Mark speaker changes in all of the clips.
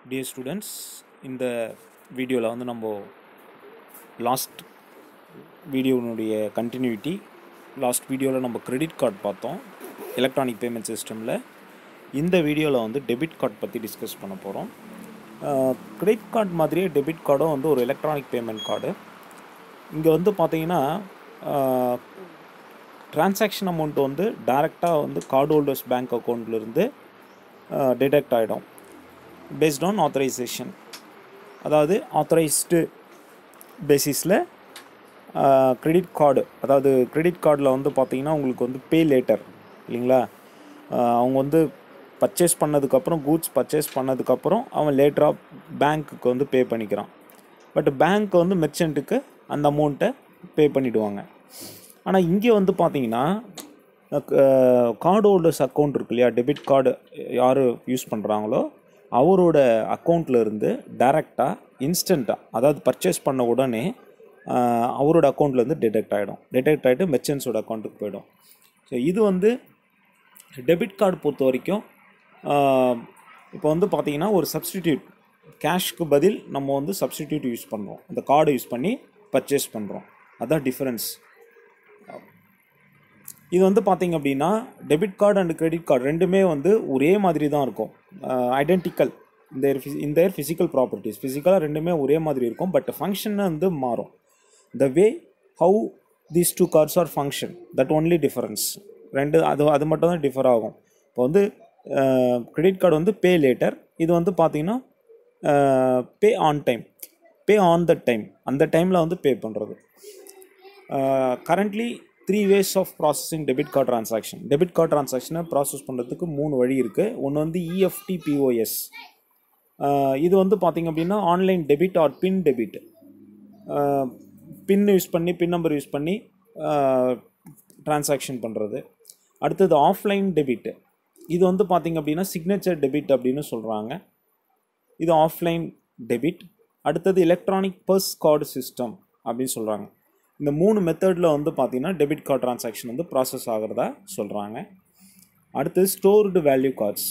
Speaker 1: dear students இந்த வீடியோவில் வந்து நம்ம லாஸ்ட் வீடியோனுடைய கண்டினியூட்டி லாஸ்ட் வீடியோவில் நம்ம கிரெடிட் கார்டு பார்த்தோம் எலக்ட்ரானிக் பேமெண்ட் சிஸ்டமில் இந்த வீடியோவில் வந்து டெபிட் கார்டு பற்றி டிஸ்கஸ் பண்ண போகிறோம் கிரெடிட் கார்டு மாதிரியே டெபிட் கார்டும் வந்து ஒரு எலக்ட்ரானிக் பேமெண்ட் கார்டு இங்கே வந்து பார்த்தீங்கன்னா டிரான்சாக்ஷன் அமௌண்ட் வந்து டைரெக்டாக வந்து கார்டு ஹோல்டர்ஸ் பேங்க் அக்கௌண்ட்லேருந்து டிடெக்ட் ஆகிடும் பேஸ்ட் ஆன் ஆத்தரைசேஷன் அதாவது ஆத்தரைஸ்டு பேசிஸில் கிரெடிட் கார்டு அதாவது கிரெடிட் கார்டில் வந்து பார்த்தீங்கன்னா உங்களுக்கு வந்து பே லேட்டர் இல்லைங்களா ஆஹ் அவங்க வந்து பர்ச்சேஸ் பண்ணதுக்கப்புறம் கூட்ஸ் பர்ச்சேஸ் பண்ணதுக்கப்புறம் அவன் லேட்டராக பேங்க்குக்கு வந்து பே பண்ணிக்கிறான் பட் பேங்க் வந்து மெர்ச்சண்ட்டுக்கு அந்த அமௌண்ட்டை பே பண்ணிவிடுவாங்க ஆனால் இங்கே வந்து பார்த்தீங்கன்னா கார்டு ஹோல்டர்ஸ் அக்கௌண்ட் இருக்கு இல்லையா டெபிட் கார்டு யார் யூஸ் பண்ணுறாங்களோ அவரோட அக்கௌண்ட்டில் இருந்து டைரெக்டாக இன்ஸ்டண்ட்டாக அதாவது பர்ச்சேஸ் பண்ண உடனே ஆஹ், அவரோட அக்கௌண்ட்லேருந்து டிடெக்ட் ஆகிடும் டிடெக்ட் ஆகிட்டு மெர்ச்சன்ஸோட அக்கௌண்ட்டுக்கு போயிடும் ஸோ இது வந்து டெபிட் கார்டு பொறுத்த வரைக்கும் இப்போ வந்து பார்த்தீங்கன்னா ஒரு சப்ஸ்டிடியூட் கேஷ்க்கு பதில் நம்ம வந்து சப்ஸ்டிடியூட் யூஸ் பண்ணுறோம் அந்த கார்டு யூஸ் பண்ணி பர்ச்சேஸ் பண்ணுறோம் அதான் டிஃப்ரென்ஸ் இது வந்து பார்த்தீங்க அப்படின்னா debit card and credit card ரெண்டுமே வந்து ஒரே மாதிரி தான் இருக்கும் ஐடென்டிக்கல் இந்த இந்த ஃபிசிக்கல் ப்ராப்பர்ட்டிஸ் ஃபிசிக்கலாக ரெண்டுமே ஒரே மாதிரி இருக்கும் பட் ஃபங்க்ஷன் வந்து மாறும் the way how these two cards are function that only difference ரெண்டு அது அது மட்டும் தான் டிஃபர் ஆகும் இப்போ வந்து கிரெடிட் கார்டு வந்து பே லேட்டர் இது வந்து பார்த்தீங்கன்னா pay on time pay on the time அந்த டைமில் வந்து பே பண்ணுறது currently three ways of processing debit card transaction debit card ட்ரான்சாக்ஷனை ப்ராசஸ் பண்ணுறதுக்கு மூணு வழி இருக்குது ஒன்று வந்து இஎஃப்டி பிஓஎஸ் இது வந்து பார்த்திங்க அப்படின்னா online debit or pin debit pin use பண்ணி பின் நம்பர் யூஸ் பண்ணி ட்ரான்சாக்ஷன் பண்ணுறது அடுத்தது ஆஃப்லைன் டெபிட் இது வந்து பார்த்திங்க அப்படின்னா சிக்னேச்சர் டெபிட் அப்படின்னு சொல்கிறாங்க இது ஆஃப்லைன் டெபிட் அடுத்தது எலக்ட்ரானிக் பர்ஸ் கார்டு சிஸ்டம் அப்படின்னு சொல்கிறாங்க இந்த மூணு மெத்தடில் வந்து பார்த்தீங்கன்னா டெபிட் கார்டு ட்ரான்சாக்ஷன் வந்து ப்ராசஸ் ஆகிறதா சொல்கிறாங்க அடுத்து stored value cards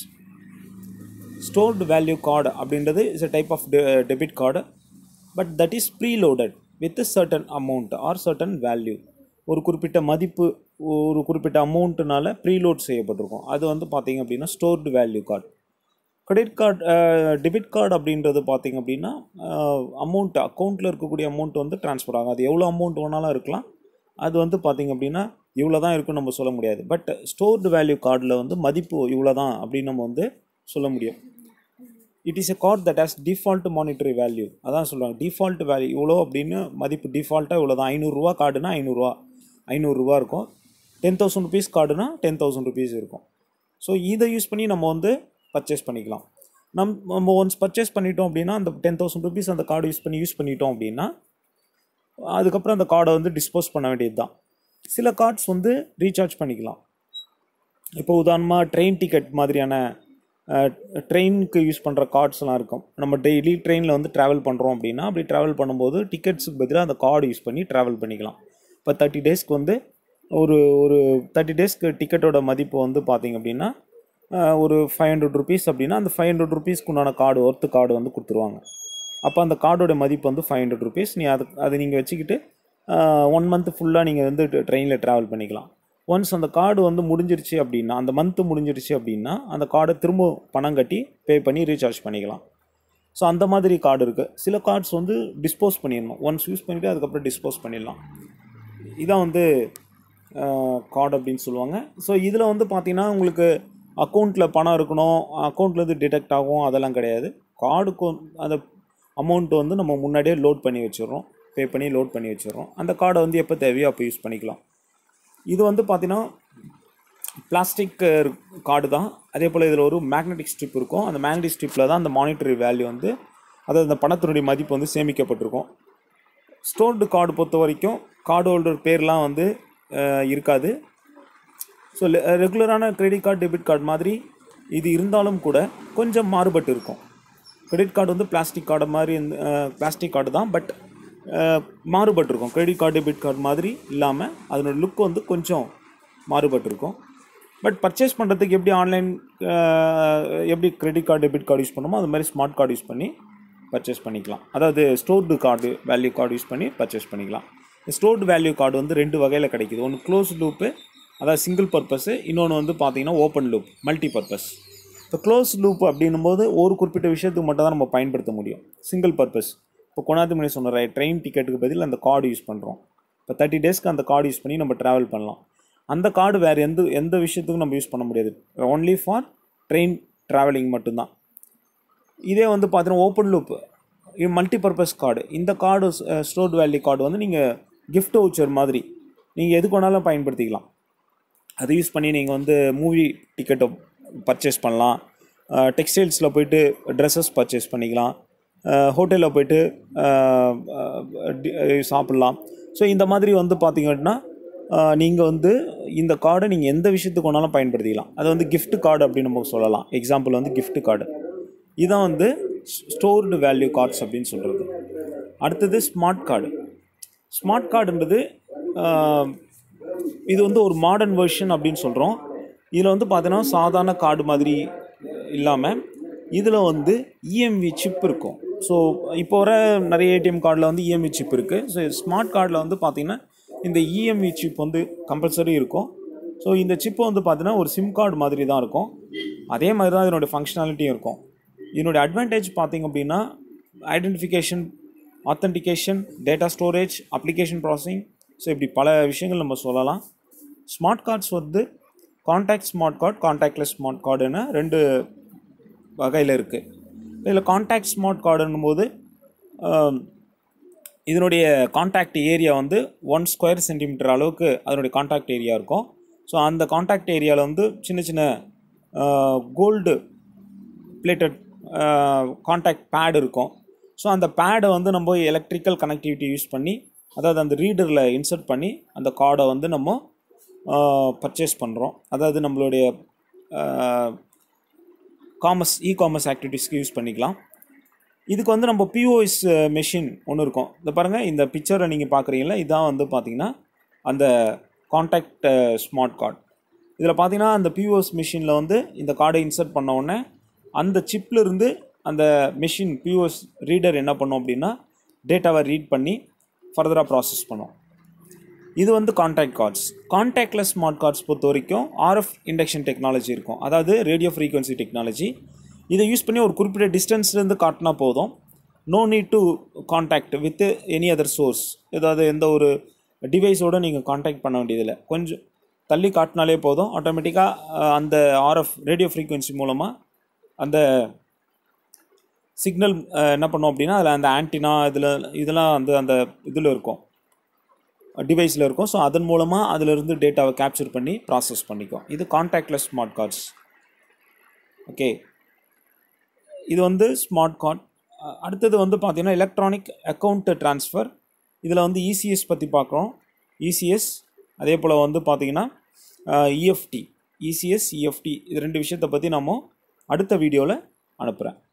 Speaker 1: stored value card அப்படின்றது is a type of debit card but that is preloaded with certain amount or certain value ஒரு குறிப்பிட்ட மதிப்பு ஒரு குறிப்பிட்ட அமௌண்ட்டுனால ப்ரீலோட் செய்யப்பட்டிருக்கும் அது வந்து பார்த்தீங்க அப்படின்னா stored value card credit card debit card அப்படின்றது பார்த்தீங்க அப்படின்னா அமௌண்ட் அக்கௌண்ட்டில் இருக்கக்கூடிய அமௌண்ட் வந்து ட்ரான்ஸ்ஃபர் ஆகும் அது எவ்வளோ அமௌண்ட் வேணாலும் இருக்கலாம் அது வந்து பார்த்தீங்க அப்படின்னா இவ்வளோ தான் இருக்குன்னு நம்ம சொல்ல முடியாது பட் ஸ்டோர்டு வேல்யூ கார்டில் வந்து மதிப்பு இவ்வளோ தான் அப்படின்னு நம்ம வந்து சொல்ல முடியும் it is a card that has default monetary value அதான் சொல்லுவாங்க டிஃபால்ட் வேல்யூ இவ்வளோ அப்படின்னு மதிப்பு டிஃபால்ட்டாக இவ்வளோ தான் ஐநூறுரூவா கார்டுனா ஐநூறுரூவா ஐநூறுரூவா இருக்கும் டென் தௌசண்ட் ருபீஸ் கார்டுனா டென் தௌசண்ட் ருபீஸ் இருக்கும் ஸோ இதை யூஸ் பண்ணி நம்ம வந்து பர்ச்சேஸ் பண்ணிக்கலாம் நம் நம்ம ஒன்ஸ் பர்ச்சேஸ் பண்ணிட்டோம் அப்படின்னா அந்த டென் தௌசண்ட் ருபீஸ் அந்த கார்டு யூஸ் பண்ணி யூஸ் பண்ணிட்டோம் அப்படின்னா அதுக்கப்புறம் அந்த கார்டை வந்து டிஸ்போஸ் பண்ண வேண்டியது தான் சில கார்ட்ஸ் வந்து ரீசார்ஜ் பண்ணிக்கலாம் இப்போ உதாரணமாக ட்ரெயின் டிக்கெட் மாதிரியான ட்ரெயினுக்கு யூஸ் பண்ணுற கார்ட்ஸ்லாம் இருக்கும் நம்ம டெய்லி ட்ரெயினில் வந்து ட்ராவல் பண்ணுறோம் அப்படின்னா அப்படி ட்ராவல் பண்ணும்போது டிக்கெட்ஸுக்கு பதிலாக அந்த கார்டு யூஸ் பண்ணி ட்ராவல் பண்ணிக்கலாம் இப்போ தேர்ட்டி டேஸ்க்கு வந்து ஒரு ஒரு தேர்ட்டி டேஸ்க்கு டிக்கெட்டோட மதிப்பு வந்து பார்த்திங்க அப்படின்னா அஹ், ஒரு ஃபைவ் ஹண்ட்ரட் ருபீஸ் அப்படின்னா அந்த ஃபைவ் ஹண்ட்ரட் ருபீஸ்க்கு உண்டான கார்டு ஒர்த்து கார்டு வந்து கொடுத்துருவாங்க அப்போ அந்த கார்டோட மதிப்பு வந்து ஃபைவ் ஹண்ட்ரட் ருபீஸ் நீ அது அதை நீங்கள் வச்சுக்கிட்டு ஒன் மந்த் ஃபுல்லாக நீங்கள் வந்து ட்ரெயினில் ட்ராவல் பண்ணிக்கலாம் ஒன்ஸ் அந்த கார்டு வந்து முடிஞ்சிருச்சு அப்படின்னா அந்த மந்த்து முடிஞ்சிருச்சு அப்படின்னா அந்த கார்டை திரும்ப பணம் கட்டி பே பண்ணி ரீசார்ஜ் பண்ணிக்கலாம் ஸோ அந்த மாதிரி கார்டு இருக்குது சில கார்ட்ஸ் வந்து டிஸ்போஸ் பண்ணிடணும் ஒன்ஸ் யூஸ் பண்ணிவிட்டு அதுக்கப்புறம் டிஸ்போஸ் பண்ணிடலாம் இதான் வந்து கார்டு அப்படின்னு சொல்லுவாங்க ஸோ இதில் வந்து பார்த்தீங்கன்னா உங்களுக்கு அக்கௌண்ட்டில் பணம் இருக்கணும் அக்கௌண்ட்லேருந்து டிடெக்ட் ஆகும் அதெல்லாம் கிடையாது கார்டுக்கு அந்த அமௌண்ட் வந்து நம்ம முன்னாடியே லோட் பண்ணி வச்சிடுறோம் பே பண்ணி லோட் பண்ணி வச்சிடுறோம் அந்த கார்டை வந்து எப்போ தேவையோ அப்போ யூஸ் பண்ணிக்கலாம் இது வந்து பார்த்தீங்கன்னா பிளாஸ்டிக் கார்டு தான் அதே போல் இதில் ஒரு மேக்னெட்டிக் ஸ்ட்ரிப் இருக்கும் அந்த மேக்னெட்டிக் ஸ்ட்ரிப்பில் தான் அந்த மானிட்டரி வேல்யூ வந்து அதாவது அந்த பணத்தினுடைய மதிப்பு வந்து சேமிக்கப்பட்டிருக்கும் ஸ்டோர்டு கார்டு பொறுத்த வரைக்கும் கார்டு ஹோல்டர் பேர்லாம் வந்து அஹ், இருக்காது ஸோ ரெகுலரான கிரெடிட் கார்டு டெபிட் கார்டு மாதிரி இது இருந்தாலும் கூட கொஞ்சம் மாறுபட்டு இருக்கும் கிரெடிட் கார்டு வந்து பிளாஸ்டிக் கார்டு மாதிரி பிளாஸ்டிக் கார்டு தான் பட் மாறுபட்டு இருக்கும் கிரெடிட் கார்டு டெபிட் கார்டு மாதிரி இல்லாமல் அதனோட லுக் வந்து கொஞ்சம் மாறுபட்டு இருக்கும் பட் பர்ச்சேஸ் பண்ணுறதுக்கு எப்படி ஆன்லைன் எப்படி credit card debit card use பண்ணுமோ அது மாதிரி ஸ்மார்ட் கார்டு யூஸ் பண்ணி பர்ச்சேஸ் பண்ணிக்கலாம் அதாவது stored card value card use பண்ணி பர்ச்சேஸ் பண்ணிக்கலாம் ஸ்டோர்டு வேல்யூ கார்டு வந்து ரெண்டு வகையில் கிடைக்குது ஒன்று க்ளோஸ் லூப்பு அதாவது சிங்கிள் பர்பஸ்ஸு இன்னொன்று வந்து பார்த்தீங்கன்னா ஓப்பன் லூப் மல்டி பர்பஸ் இப்போ க்ளோஸ் லூப் அப்படின்னும் போது ஒரு குறிப்பிட்ட விஷயத்துக்கு மட்டும் தான் நம்ம பயன்படுத்த முடியும் சிங்கிள் பர்பஸ் இப்போ கொண்டாந்து முன்னாடி சொன்ன ட்ரெயின் டிக்கெட்டுக்கு பதில் அந்த கார்டு யூஸ் பண்ணுறோம் இப்போ தேர்ட்டி டேஸ்க்கு அந்த கார்டு யூஸ் பண்ணி நம்ம ட்ராவல் பண்ணலாம் அந்த கார்டு வேறு எந்த எந்த விஷயத்துக்கும் நம்ம யூஸ் பண்ண முடியாது ஒன்லி ஃபார் ட்ரெயின் ட்ராவலிங் மட்டும்தான் இதே வந்து பார்த்தீங்கன்னா ஓப்பன் லூப் இது மல்டி பர்பஸ் கார்டு இந்த கார்டு ஸ்டோர்ட் வேல்யூ கார்டு வந்து நீங்கள் gift voucher மாதிரி நீங்கள் எதுக்கு வேணாலும் பயன்படுத்திக்கலாம் அதை யூஸ் பண்ணி நீங்கள் வந்து மூவி டிக்கெட்டை பர்ச்சேஸ் பண்ணலாம் டெக்ஸ்டைல்ஸில் போயிட்டு ட்ரெஸ்ஸஸ் பர்ச்சேஸ் பண்ணிக்கலாம் ஹோட்டலில் போயிட்டு அஹ், அஹ், டி- அஹ், சாப்பிட்லாம் ஸோ இந்த மாதிரி வந்து பார்த்தீங்கன்னா நீங்கள் வந்து இந்த கார்டை நீங்கள் எந்த விஷயத்துக்கு வேணாலும் பயன்படுத்திக்கலாம் அது வந்து gift கார்டு அப்படின்னு நம்ம சொல்லலாம் எக்ஸாம்பிள் வந்து gift கார்டு இதான் வந்து ஸ்டோர்டு வேல்யூ கார்ட்ஸ் அப்படின்னு சொல்கிறது அடுத்தது ஸ்மார்ட் கார்டு ஸ்மார்ட் கார்டுன்றது இது வந்து ஒரு மாடர்ன் வெர்ஷன் அப்படின்னு சொல்கிறோம் இதில் வந்து பார்த்தீங்கன்னா சாதாரண கார்டு மாதிரி இல்லாமல் இதில் வந்து இஎம்வி சிப் இருக்கும் ஸோ இப்போ வர நிறைய ஏடிஎம் கார்டில் வந்து இஎம்வி சிப் இருக்குது ஸோ ஸ்மார்ட் கார்டில் வந்து பார்த்திங்கன்னா இந்த இஎம்வி சிப் வந்து கம்பல்சரி இருக்கும் ஸோ இந்த சிப்பு வந்து பார்த்தீங்கன்னா ஒரு சிம் கார்டு மாதிரி தான் இருக்கும் அதே மாதிரி தான் இதனுடைய ஃபங்க்ஷனாலிட்டியும் இருக்கும் இதனுடைய அட்வான்டேஜ் பார்த்தீங்க அப்படின்னா identification authentication data storage application processing so இப்படி பல விஷயங்கள் நம்ம சொல்லலாம் ஸ்மார்ட் கார்ட்ஸ் வந்து contact smart card contactless smart கார்டுன்னு ரெண்டு வகையில் இருக்குது இதில் காண்டாக்ட் ஸ்மார்ட் கார்டுன்னும் போது ஆம், இதனுடைய காண்டாக்ட் ஏரியா வந்து ஒன் ஸ்கொயர் சென்டிமீட்டர் அளவுக்கு அதனுடைய காண்டாக்ட் ஏரியா இருக்கும் ஸோ அந்த காண்டாக்ட் ஏரியாவில் வந்து சின்ன சின்ன கோல்டு பிளேட்டட் காண்டாக்ட் பேட் இருக்கும் ஸோ அந்த பேடை வந்து நம்ம எலக்ட்ரிக்கல் கனெக்டிவிட்டி யூஸ் பண்ணி அதாவது அந்த ரீடரில் இன்சர்ட் பண்ணி அந்த கார்டை வந்து நம்ம பர்ச்சேஸ் பண்ணுறோம் அதாவது நம்மளுடைய காமர்ஸ் இ காமர்ஸ் ஆக்டிவிட்டீஸ்க்கு யூஸ் பண்ணிக்கலாம் இதுக்கு வந்து நம்ம பிஓஎஸ் மெஷின் ஒன்று இருக்கும் இந்த பாருங்கள் இந்த பிக்சரை நீங்கள் பார்க்குறீங்களா இதான் வந்து பார்த்தீங்கன்னா அந்த காண்டாக்ட் ஸ்மார்ட் கார்டு இதில் பார்த்தீங்கன்னா அந்த பிஓஎஸ் மிஷினில் வந்து இந்த கார்டை இன்சர்ட் பண்ண உடனே அந்த சிப்ல இருந்து அந்த மெஷின் பிஓஎஸ் ரீடர் என்ன பண்ணும் அப்படின்னா டேட்டாவை ரீட் பண்ணி ஃபர்தராக ப்ராசஸ் பண்ணும் இது வந்து contact cards contactless smart cards பொறுத்த வரைக்கும் ஆர்எஃப் இண்டக்ஷன் டெக்னாலஜி இருக்கும் அதாவது ரேடியோ ஃப்ரீக்வன்சி டெக்னாலஜி இதை யூஸ் பண்ணி ஒரு குறிப்பிட்ட டிஸ்டன்ஸ்லேருந்து காட்டினா போதும் no need to contact with any other source ஏதாவது எந்த ஒரு டிவைஸோடு நீங்கள் காண்டாக்ட் பண்ண வேண்டியதில்லை கொஞ்சம் தள்ளி காட்டினாலே போதும் ஆட்டோமேட்டிக்காக அந்த ஆர்எஃப் ரேடியோ ஃப்ரீக்வன்சி மூலமாக அந்த சிக்னல் என்ன பண்ணோம் அப்படின்னா அதில் அந்த ஆன்டினா இதில் இதெல்லாம் வந்து அந்த இதில் இருக்கும் டிவைஸில் இருக்கும் ஸோ அதன் மூலமாக அதிலிருந்து டேட்டாவை கேப்சர் பண்ணி ப்ராசஸ் பண்ணிக்கும் இது காண்டாக்ட்லெஸ் ஸ்மார்ட் கார்ட்ஸ் ஓகே இது வந்து ஸ்மார்ட் கார்ட் அடுத்தது வந்து பார்த்தீங்கன்னா எலக்ட்ரானிக் அக்கௌண்ட் ட்ரான்ஸ்ஃபர் இதில் வந்து இசிஎஸ் பற்றி பார்க்குறோம் இசிஎஸ் அதே போல் வந்து பார்த்தீங்கன்னா இஎஃப்டி இசிஎஸ் இஎஃப்டி இது ரெண்டு விஷயத்தை பற்றி நம்ம அடுத்த வீடியோவில் அனுப்புகிறேன்